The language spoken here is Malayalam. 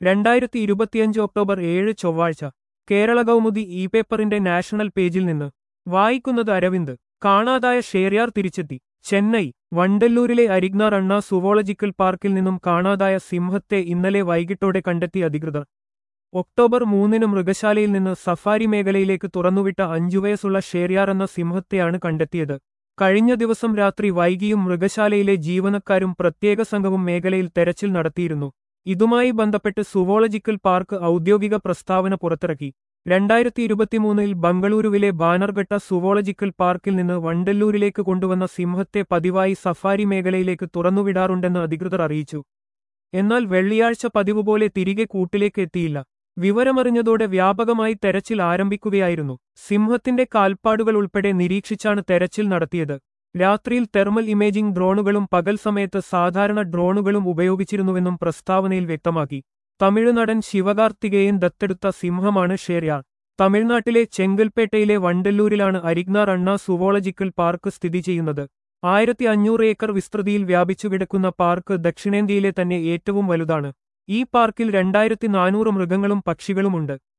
രണ്ടായിരത്തി ഇരുപത്തിയഞ്ച് ഒക്ടോബർ ഏഴ് ചൊവ്വാഴ്ച കേരള കൗമുദി ഇ പേപ്പറിന്റെ നാഷണൽ പേജിൽ നിന്ന് വായിക്കുന്നത് അരവിന്ദ് കാണാതായ ഷേർയാർ തിരിച്ചെത്തി ചെന്നൈ വണ്ടല്ലൂരിലെ അരിഗ്നാർ അണ്ണ സുവോളജിക്കൽ പാർക്കിൽ നിന്നും കാണാതായ സിംഹത്തെ ഇന്നലെ വൈകിട്ടോടെ കണ്ടെത്തി അധികൃതർ ഒക്ടോബർ മൂന്നിന് മൃഗശാലയിൽ നിന്ന് സഫാരി മേഖലയിലേക്ക് തുറന്നുവിട്ട അഞ്ചു വയസ്സുള്ള ഷേർയാർ എന്ന സിംഹത്തെയാണ് കണ്ടെത്തിയത് കഴിഞ്ഞ ദിവസം രാത്രി വൈകിയും മൃഗശാലയിലെ ജീവനക്കാരും പ്രത്യേക സംഘവും മേഖലയിൽ തെരച്ചിൽ നടത്തിയിരുന്നു ഇതുമായി ബന്ധപ്പെട്ട് സുവോളജിക്കൽ പാർക്ക് ഔദ്യോഗിക പ്രസ്താവന പുറത്തിറക്കി രണ്ടായിരത്തി ഇരുപത്തിമൂന്നിൽ ബംഗളൂരുവിലെ ബാനർഘട്ട സുവോളജിക്കൽ പാർക്കിൽ നിന്ന് വണ്ടല്ലൂരിലേക്ക് കൊണ്ടുവന്ന സിംഹത്തെ പതിവായി സഫാരി മേഖലയിലേക്ക് തുറന്നുവിടാറുണ്ടെന്ന് അധികൃതർ അറിയിച്ചു എന്നാൽ വെള്ളിയാഴ്ച പതിവ് പോലെ തിരികെ കൂട്ടിലേക്ക് എത്തിയില്ല വിവരമറിഞ്ഞതോടെ വ്യാപകമായി തെരച്ചിൽ ആരംഭിക്കുകയായിരുന്നു സിംഹത്തിന്റെ കാൽപ്പാടുകൾ ഉൾപ്പെടെ നിരീക്ഷിച്ചാണ് തെരച്ചിൽ നടത്തിയത് രാത്രിയിൽ തെർമൽ ഇമേജിംഗ് ഡ്രോണുകളും പകൽ സമയത്ത് സാധാരണ ഡ്രോണുകളും ഉപയോഗിച്ചിരുന്നുവെന്നും പ്രസ്താവനയിൽ വ്യക്തമാക്കി തമിഴ് നടൻ ശിവകാർത്തികേയൻ ദത്തെടുത്ത സിംഹമാണ് ഷേർയാർ തമിഴ്നാട്ടിലെ ചെങ്കൽപ്പേട്ടയിലെ വണ്ടല്ലൂരിലാണ് അരിഗ്നാർ അണ്ണ സുവോളജിക്കൽ പാർക്ക് സ്ഥിതി ചെയ്യുന്നത് ആയിരത്തി അഞ്ഞൂറ് ഏക്കർ വിസ്തൃതിയിൽ വ്യാപിച്ചു കിടക്കുന്ന പാർക്ക് ദക്ഷിണേന്ത്യയിലെ തന്നെ ഏറ്റവും വലുതാണ് ഈ പാർക്കിൽ രണ്ടായിരത്തി നാനൂറ് മൃഗങ്ങളും പക്ഷികളുമുണ്ട്